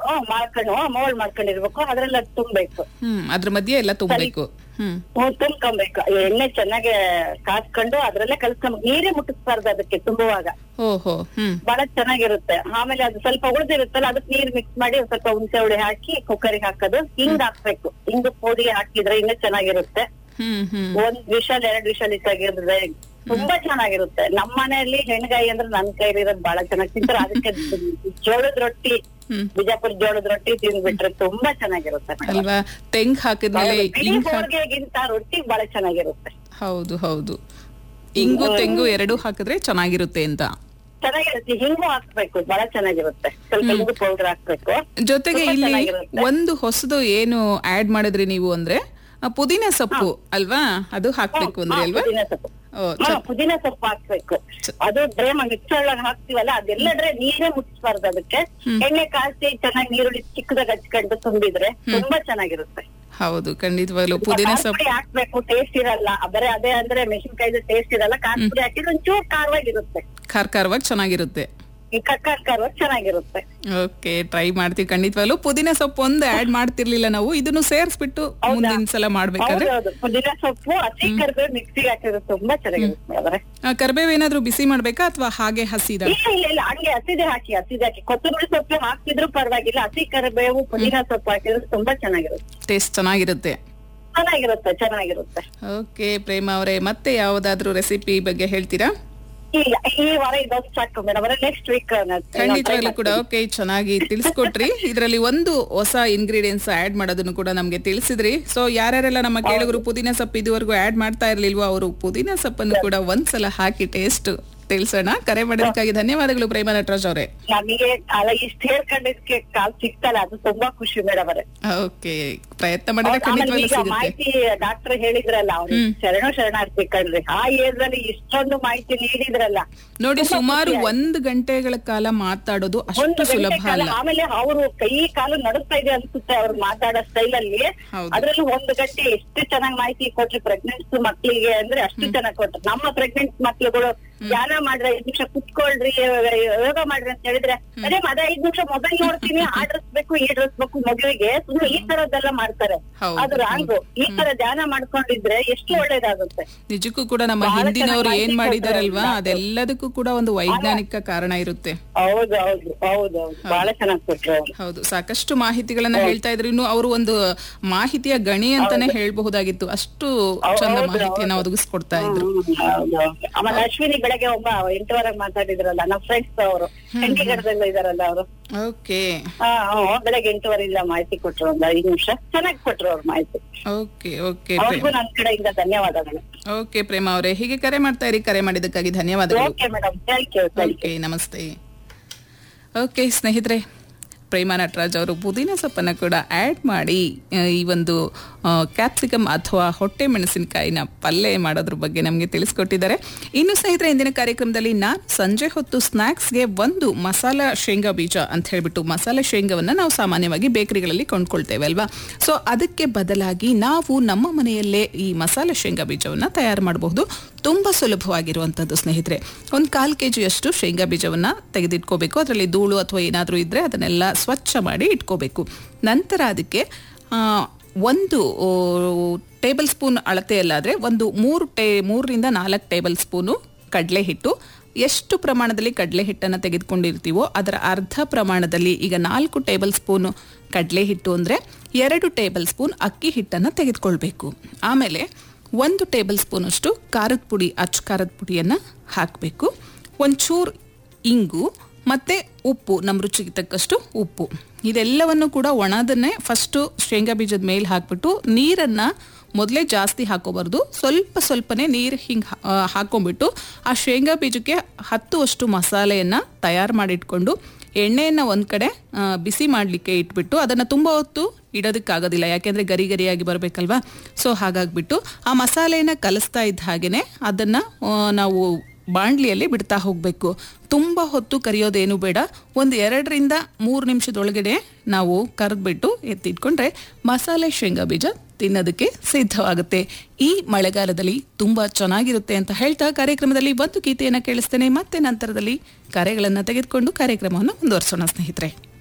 ಮಾಡ್ಕೊಂಡು ಮೋಲ್ಡ್ ಮಾಡ್ಕೊಂಡಿರ್ಬೇಕು ಅದ್ರಲ್ಲಿ ಅದು ತುಂಬೇಕು ಹ್ಮ್ ಅದ್ರ ಮಧ್ಯೆ ಎಲ್ಲ ತುಂಬಬೇಕು ಹ್ಮ್ ಹ್ಮ್ ತುಂಬ್ಕೊಬೇಕು ಎಣ್ಣೆ ಚೆನ್ನಾಗಿ ಕಾಸ್ಕೊಂಡು ಅದ್ರಲ್ಲೇ ಕಲ್ಸ್ಕೊಂಬೇಕು ನೀರೇ ಮುಟ್ಟಿಸ್ಬಾರ್ದು ಅದಕ್ಕೆ ತುಂಬುವಾಗ ಓಹೋ ಹ್ಮ್ ಬಹಳ ಚೆನ್ನಾಗಿರುತ್ತೆ ಆಮೇಲೆ ಅದು ಸ್ವಲ್ಪ ಉಳಿದಿರುತ್ತಲ್ಲ ಅದಕ್ಕೆ ನೀರ್ ಮಿಕ್ಸ್ ಮಾಡಿ ಒಂದ್ ಸ್ವಲ್ಪ ಹುಣಸೆ ಹುಳಿ ಹಾಕಿ ಕುಕ್ಕರಿಗೆ ಹಾಕೋದು ಹಿಂಗ್ ಹಾಕ್ಬೇಕು ಹಿಂಗ್ ಪುಡಿ ಹಾಕಿದ್ರೆ ಇನ್ನೂ ಚೆನ್ನಾಗಿರುತ್ತೆ ಹ್ಮ್ ಹ್ಮ್ ಒಂದ್ ವಿಷಲ್ ಎರಡ್ ವಿಷಲ್ ಇಟ್ಟಾಗಿದ್ರೆ ತುಂಬಾ ಚೆನ್ನಾಗಿರುತ್ತೆ ನಮ್ಮ ಮನೆಯಲ್ಲಿ ಹೆಣ್ಗಾಯಿ ಅಂದ್ರೆ ನನ್ ಕೈಲಿ ಇರೋದು ಬಹಳ ಚೆನ್ನಾಗಿ ತಿಂತಾರೆ ಅದಕ್ಕೆ ಜೋಳದ ರೊಟ್ಟಿ ಹ್ಮ್. ಬಿಜಾಪುರ ಜೋಳದ ರೊಟ್ಟಿ ತಿಂದ್ಬಿಟ್ರೆ ತುಂಬಾ ಚೆನ್ನಾಗಿರುತ್ತೆ madam. ಅಲ್ವಾ ತೆಂಗ್ ಹಾಕಿದ್ಮೇಲೆ ಬಿಳಿ ಇಂಗ್ ಹಾಕ್- ಹೋಳಿಗೆಗಿಂತ ರೊಟ್ಟಿ ಬಹಳ ಚೆನ್ನಾಗಿರುತ್ತೆ ಹೌದು ಹೌದು ಇಂಗು ತೆಂಗು ಎರಡು ಹಾಕಿದ್ರೆ ಚೆನ್ನಾಗಿರುತ್ತೆ ಅಂತ ಚೆನ್ನಾಗಿರುತ್ತೆ ಹಿಂಗು ಹಾಕ್ಬೇಕು ಬಹಳ ಚೆನ್ನಾಗಿರುತ್ತೆ ಸ್ವಲ್ಪ ಹಿಂಗು ಪೌಡರ್ ಹಾಕ್ಬೇಕು ಜೊತೆಗೆ ತುಂಬಾ ಇಲ್ಲಿ ಚೆನ್ನಾಗಿರುತ್ತೆ. ಒಂದು ಹೊಸದು ಏನು ಆಡ್ ಮಾಡಿದ್ರಿ ನೀವು ಅಂದ್ರೆ ಆ, ಪುದೀನ ಸೊಪ್ಪು ಅಲ್ವಾ ಅದು ಹಾಕ್ಬೇಕು ಅಂದ್ರೆ ಹಾ, ಅಲ್ವಾ ಪುದೀನ ಸೊಪ್ಪು ಓ ಹಾ, ಪುದೀನ ಸೊಪ್ಪು ಹಾಕ್ಬೇಕು ಅದು ಡ್ರೈ ಮಿಕ್ಸರ್ ಒಳಗೆ ಹಾಕ್ತಿವಲ್ಲ ಅದೆಲ್ಲ ಡ್ರೈ ನೀರೇ ಮುಟ್ಟಿಸ್ಬಾರ್ದು ಅದಕ್ಕೆ ಎಣ್ಣೆ ಕಾಸಿ ಚೆನ್ನಾಗಿ ನೀರುಳ್ಳಿ ಚಿಕ್ಕದಾಗ ಹಚ್ಕೊಂಡು ತುಂಬಿದ್ರೆ ತುಂಬಾ ಚೆನ್ನಾಗಿರುತ್ತೆ ಹೌದು ಖಂಡಿತವಾಗ್ಲು ಪುದೀನ ಖಾರ ಸೊಪ್ಪು ಪುಡಿ ಹಾಕ್ಬೇಕು ಟೇಸ್ಟ್ ಇರಲ್ಲ ಬರೀ ಅದೇ ಅಂದ್ರೆ ಮೆಣಸಿನ್ಕಾಯ್ದು ಟೇಸ್ಟ್ ಇರಲ್ಲ ಖಾರ ಪುಡಿ ಹಾಕಿದ್ರೆ ಒಂಚೂರು ಖಾರವಾಗಿರುತ್ತೆ ಖಾರ ಖಾರವಾಗಿ ಚೆನ್ನಾಗಿರುತ್ತೆ ಈ ಕಕ್ಕ ಖಾರವಾಗಿ ಚೆನ್ನಾಗಿರುತ್ತೆ ಓಕೆ ಟ್ರೈ ಮಾಡ್ತೀವಿ ಖಂಡಿತವಾಗ್ಲು ಪುದೀನ ಸೊಪ್ಪು ಒಂದು ಆಡ್ ಮಾಡ್ತಿರ್ಲಿಲ್ಲ ನಾವು ಇದನ್ನು ಸೇರಿಸ್ಬಿಟ್ಟು ಮುಂದಿನ ಸಲ ಮಾಡ್ಬೇಕಾದ್ರೆ ಹೌದೌದು ಪುದೀನ ಸೊಪ್ಪು ಹಸಿ ಕರಿಬೇವು ಮಿಕ್ಸಿಗೆ ಹಾಕಿದ್ರೆ ತುಂಬಾ ಚೆನ್ನಾಗಿರುತ್ತೆ ಆದ್ರೆ ಆ, ಕರ್ಬೇವು ಏನಾದ್ರೂ ಬಿಸಿ ಮಾಡ್ಬೇಕಾ ಅಥವಾ ಹಾಗೆ ಹಸಿದ ಇಲ್ಲ ಇಲ್ಲ ಇಲ್ಲ ಹಂಗೆ ಹಸಿದೆ ಹಾಕಿ ಹಸಿದೆ ಹಾಕಿ ಕೊತ್ತಂಬರಿ ಸೊಪ್ಪು ಹಾಕ್ತಿದ್ರು ಪರವಾಗಿಲ್ಲ ಹಸಿ ಕರಿಬೇವು ಪುದೀನ ಸೊಪ್ಪು ಹಾಕಿದ್ರೆ ತುಂಬಾ ಚೆನ್ನಾಗಿರುತ್ತೆ ಟೇಸ್ಟ್ ಚೆನ್ನಾಗಿರುತ್ತೆ ಚೆನ್ನಾಗಿರುತ್ತೆ ಚೆನ್ನಾಗಿರುತ್ತೆ ಓಕೆ ಪ್ರೇಮ ಅವರೇ ಮತ್ತೆ ಯಾವ್ದಾದ್ರು ರೆಸಿಪಿ ಬಗ್ಗೆ ಹೇಳ್ತೀರಾ ಇಲ್ಲ ಈ ವಾರ ಇದೊಂದು ಸಾಕು ಮೇಡಮ್ ನೆಕ್ಸ್ಟ್ ವೀಕ್ ಖಂಡಿತವಾಗ್ಲೂ ಕೂಡ ಓಕೆ ಚೆನ್ನಾಗಿ ತಿಳಿಸ್ಕೊಟ್ರಿ ಇದರಲ್ಲಿ ಒಂದು ಹೊಸ ಇಂಗ್ರೀಡಿಯೆಂಟ್ಸ್ ಆಡ್ ಮಾಡೋದನ್ನು ಕೂಡ ನಮ್ಗೆ ತಿಳಿಸಿದ್ರಿ ಸೊ ಯಾರ್ಯಾರೆಲ್ಲ ನಮ್ಮ ಕೇಳುಗರು ಪುದೀನ ಸೊಪ್ಪು ಇದುವರೆಗೂ ಆಡ್ ಮಾಡ್ತಾ ಇರ್ಲಿಲ್ವೋ ಅವರು ಪುದೀನ ಸೊಪ್ಪನ್ನು ಕೂಡ ಒಂದ್ಸಲ ಹಾಕಿ ಟೇಸ್ಟ್ ತಿಳಿಸೋಣ ಕರೆ ಮಾಡೋದಕ್ಕಾಗಿ ಧನ್ಯವಾದಗಳು ಪ್ರೇಮ ನಟರಾಜ್ ಅವರೇ ನಮಗೆ ಅಲ್ಲ ಇಷ್ಟ ಹೇಳ್ಕೊಂಡಿದ್ಕೆ ಕಾಲ್ ಸಿಗ್ತಲ್ಲ ಅದು ತುಂಬಾ ಖುಷಿ ಮೇಡಮ್ ಅವರೇ ಓಕೆ ಪ್ರಯತ್ನ ಮಾಡಿದ್ರೆ ಆಮೇಲೆ ಖಂಡಿತವಾಗ್ಲೂ ಈಗ ಸಿಗುತ್ತೆ ಮಾಹಿತಿ ಡಾಕ್ಟರ್ ಹೇಳಿದ್ರಲ್ಲ ಅವ್ರು ಶರಣು ಶರಣಾರ್ಥಿ ಕಣ್ರಿ ಆ ಏಜ್ನಲ್ಲಿ ಇಷ್ಟೊಂದು ಮಾಹಿತಿ ನೀಡಿದ್ರಲ್ಲ ನೋಡಿ ಸುಮಾರು ಒಂದು ಗಂಟೆಗಳ ಕಾಲ ಮಾತಾಡೋದು ಒಂದು ಅಷ್ಟು ಸುಲಭ ಗಂಟೆ ಕಾಲ ಅಲ್ಲ ಆಮೇಲೆ ಅವರು ಕೈ ಕಾಲು ನಡುಸ್ತಾ ಇದೆ ಅನ್ಸುತ್ತೆ ಅವ್ರು ಮಾತಾಡೋ ಸ್ಟೈಲ್ ಅಲ್ಲಿ ಹೌದು. ಅದ್ರಲ್ಲಿ ಒಂದು ಗಂಟೆ ಎಷ್ಟು ಚೆನ್ನಾಗಿ ಮಾಹಿತಿ ಕೊಟ್ರಿ ಪ್ರೆಗ್ನೆನ್ಸ್ ಮಕ್ಳಿಗೆ ಅಂದ್ರೆ ಅಷ್ಟು ಚೆನ್ನಾಗಿ ಕೊಟ್ರು ನಮ್ಮ ಪ್ರೆಗ್ನೆಂಟ್ ಮಕ್ಳುಗಳು ಧ್ಯಾನ ಮಾಡ್ರಿ ಐದ್ ನಿಮಿಷ ಕುತ್ಕೊಳ್ರಿ ಯೋಗ ಮಾಡ್ರಿ ಅಂತ ಹೇಳಿದ್ರೆ ಅದೇ ಅದೇ ಐದ್ ನಿಮಿಷ ಮೊಬೈಲ್ ನೋಡ್ತೀನಿ ಆ ಡ್ರೆಸ್ ಬೇಕು ಈ ಡ್ರೆಸ್ ಬೇಕು ಮಗುವಿಗೆ ಸುಮ್ನೆ ಈ ತರದ್ದೆಲ್ಲ ಮಾಡ್ತಾರೆ ಹೌದು. ಅದು ರಾಂಗು ಈ ತರ ಧ್ಯಾನ ಮಾಡ್ಕೊಂಡಿದ್ರೆ ಎಷ್ಟು ಒಳ್ಳೇದಾಗುತ್ತೆ ನಿಜಕ್ಕೂ ಕೂಡ ನಮ್ಮ ಬಹಳ ಹಿಂದಿನವರು ಚೆನ್ನಾಗಿ ಏನ್ ಮಾಹಿತಿ ಮಾಡಿದಾರಲ್ವಾ ಕೊಟ್ರು ಅದೆಲ್ಲದಕ್ಕೂ ಕೂಡ ಒಂದು ವೈಜ್ಞಾನಿಕ ಕಾರಣ ಇರುತ್ತೆ ಹೌದು ಹೌದು ಹೌದು ಹೌದು ಬಹಳ ಚೆನ್ನಾಗಿ ಕೊಟ್ರು ಅವ್ರು ಹೌದು ಸಾಕಷ್ಟು ಮಾಹಿತಿಗಳನ್ನ ಹೇಳ್ತಾ ಇದ್ರು ಇನ್ನು ಅವರು ಒಂದು ಮಾಹಿತಿಯ ಗಣಿ ಅಂತಾನೆ ಹೇಳ್ಬಹುದಾಗಿತ್ತು ಅಷ್ಟು ಚಂದ ಮಾಹಿತಿಯನ್ನ ಒದಗಿಸ್ಕೊಡ್ತಾ ಇದ್ರು ಹ್ಮ್, ಹೌದು, ಹೌದು. ಆಮೇಲೆ ಅಶ್ವಿನಿ ಬೆಳಗ್ಗೆ ಒಬ್ಬ ಎಂಟುವರೆಗೆ ಮಾತಾಡಿದ್ರಲ್ಲ ನಮ್ಮ ಫ್ರೆಂಡ್ಸ್ ಅವರು ಚಂಡೀಗಢದಲ್ಲಿ ಇದಾರಲ್ಲ ಅವರು ಓಕೆ ಹಾ ಹ್ಮ್, ಬೆಳಗ್ಗೆ ಎಂಟುವರೆಯಿಂದ ಮಾಹಿತಿ ಕೊಟ್ರು ಒಂದು ಐದು ನಿಮಿಷ ಚೆನ್ನಾಗಿ ಕೊಟ್ರು ಅವ್ರ ಮಾಹಿತಿ ಓಕೆ ಓಕೆ ಅವ್ರಿಗೂ ನನ್ನ ಕಡೆಯಿಂದ ಧನ್ಯವಾದಗಳು ಓಕೆ ಪ್ರೇಮ ಅವರೇ ಹೀಗೆ ಕರೆ ಮಾಡ್ತಾ ಇರಿ ಕರೆ ಮಾಡಿದ್ದಕ್ಕಾಗಿ ಧನ್ಯವಾದಗಳು okay madam thank you thank okay ನಮಸ್ತೆ ಓಕೆ ಸ್ನೇಹಿತರೆ ಪ್ರೇಮ ನಟರಾಜ್ ಅವರು ಪುದೀನ ಸೊಪ್ಪನ್ನು ಕೂಡ ಆ್ಯಡ್ ಮಾಡಿ ಆ, ಈ ಒಂದು ಕ್ಯಾಪ್ಸಿಕಮ್ ಅಥವಾ ಹೊಟ್ಟೆ ಮೆಣಸಿನಕಾಯಿನ ಪಲ್ಯ ಮಾಡೋದ್ರ ಬಗ್ಗೆ ನಮಗೆ ತಿಳಿಸ್ಕೊಟ್ಟಿದ್ದಾರೆ ಇನ್ನು ಸ್ನೇಹಿತರೆ ಇಂದಿನ ಕಾರ್ಯಕ್ರಮದಲ್ಲಿ ನಾನು ಸಂಜೆ ಹೊತ್ತು ಸ್ನ್ಯಾಕ್ಸ್ಗೆ ಒಂದು ಮಸಾಲ ಶೇಂಗಾ ಬೀಜ ಅಂತ ಹೇಳ್ಬಿಟ್ಟು ಮಸಾಲೆ ಶೇಂಗಾವನ್ನು ನಾವು ಸಾಮಾನ್ಯವಾಗಿ ಬೇಕರಿಗಳಲ್ಲಿ ಕೊಂಡ್ಕೊಳ್ತೇವೆ ಅಲ್ವಾ ಸೊ ಅದಕ್ಕೆ ಬದಲಾಗಿ ನಾವು ನಮ್ಮ ಮನೆಯಲ್ಲೇ ಈ ಮಸಾಲೆ ಶೇಂಗಾ ಬೀಜವನ್ನು ತಯಾರು ಮಾಡಬಹುದು ತುಂಬ ಸುಲಭವಾಗಿರುವಂಥದ್ದು ಸ್ನೇಹಿತರೆ ಒಂದು ಕಾಲು ಕೆ ಜಿಯಷ್ಟು ಶೇಂಗಾ ಬೀಜವನ್ನು ತೆಗೆದಿಟ್ಕೋಬೇಕು ಅದರಲ್ಲಿ ಧೂಳು ಅಥವಾ ಏನಾದರೂ ಇದ್ದರೆ ಅದನ್ನೆಲ್ಲ ಸ್ವಚ್ಛ ಮಾಡಿ ಇಟ್ಕೋಬೇಕು ನಂತರ ಅದಕ್ಕೆ ಆ, ಒಂದು ಓ, ಟೇಬಲ್ ಸ್ಪೂನ್ ಅಳತೆಯಲ್ಲಾದರೆ ಒಂದು ಮೂರು ಟೇ ಮೂರರಿಂದ ನಾಲ್ಕು ಟೇಬಲ್ ಸ್ಪೂನು ಕಡಲೆ ಹಿಟ್ಟು ಎಷ್ಟು ಪ್ರಮಾಣದಲ್ಲಿ ಕಡಲೆ ಹಿಟ್ಟನ್ನು ತೆಗೆದುಕೊಂಡಿರ್ತೀವೋ ಅದರ ಅರ್ಧ ಪ್ರಮಾಣದಲ್ಲಿ ಈಗ ನಾಲ್ಕು ಟೇಬಲ್ ಸ್ಪೂನು ಕಡಲೆ ಹಿಟ್ಟು ಅಂದರೆ ಎರಡು ಟೇಬಲ್ ಸ್ಪೂನ್ ಅಕ್ಕಿ ಹಿಟ್ಟನ್ನು ತೆಗೆದುಕೊಳ್ಬೇಕು ಆಮೇಲೆ ಒಂದು ಟೇಬಲ್ ಸ್ಪೂನಷ್ಟು ಖಾರದ ಪುಡಿ ಅಚ್ಚ ಖಾರದ ಪುಡಿಯನ್ನು ಹಾಕಬೇಕು ಒಂಚೂರು ಇಂಗು ಮತ್ತು ಉಪ್ಪು ನಮ್ಮ ರುಚಿಗೆ ತಕ್ಕಷ್ಟು ಉಪ್ಪು ಇದೆಲ್ಲವನ್ನು ಕೂಡ ಒಣದನ್ನೇ ಫಸ್ಟು ಶೇಂಗಾ ಬೀಜದ ಮೇಲೆ ಹಾಕ್ಬಿಟ್ಟು ನೀರನ್ನು ಮೊದಲೇ ಜಾಸ್ತಿ ಹಾಕೋಬಾರ್ದು ಸ್ವಲ್ಪ ಸ್ವಲ್ಪನೇ ನೀರು ಹಿಂಗೆ ಹಾಕೊಂಡ್ಬಿಟ್ಟು ಆ ಶೇಂಗಾ ಬೀಜಕ್ಕೆ ಹತ್ತುವಷ್ಟು ಮಸಾಲೆಯನ್ನು ತಯಾರು ಮಾಡಿಟ್ಕೊಂಡು ಎಣ್ಣೆಯನ್ನು ಒಂದು ಕಡೆ ಆ, ಬಿಸಿ ಮಾಡಲಿಕ್ಕೆ ಇಟ್ಬಿಟ್ಟು ಅದನ್ನು ತುಂಬ ಹೊತ್ತು ಇಡೋದಕ್ಕಾಗೋದಿಲ್ಲ ಯಾಕೆಂದರೆ ಗರಿ ಗರಿಯಾಗಿ ಬರಬೇಕಲ್ವಾ ಸೊ ಹಾಗಾಗ್ಬಿಟ್ಟು ಆ ಮಸಾಲೆಯನ್ನು ಕಲಿಸ್ತಾ ಇದ್ದ ಹಾಗೆಯೇ ಅದನ್ನು ನಾವು ಬಾಣಲಿಯಲ್ಲಿ ಬಿಡ್ತಾ ಹೋಗಬೇಕು ತುಂಬ ಹೊತ್ತು ಕರಿಯೋದೇನು ಬೇಡ ಒಂದು ಎರಡರಿಂದ ಮೂರು ನಿಮಿಷದೊಳಗಡೆ ನಾವು ಕರೆದ್ಬಿಟ್ಟು ಎತ್ತಿಟ್ಕೊಂಡ್ರೆ ಮಸಾಲೆ ಶೇಂಗಾ ಬೀಜ ತಿನ್ನೋದಕ್ಕೆ ಸಿದ್ಧವಾಗುತ್ತೆ ಈ ಮಳೆಗಾಲದಲ್ಲಿ ತುಂಬ ಚೆನ್ನಾಗಿರುತ್ತೆ ಅಂತ ಹೇಳ್ತಾ ಕಾರ್ಯಕ್ರಮದಲ್ಲಿ ಒಂದು ಗೀತೆಯನ್ನು ಕೇಳಿಸ್ತೇನೆ ಮತ್ತೆ ನಂತರದಲ್ಲಿ ಕರೆಗಳನ್ನು ತೆಗೆದುಕೊಂಡು ಕಾರ್ಯಕ್ರಮವನ್ನು ಮುಂದುವರಿಸೋಣ ಸ್ನೇಹಿತರೆ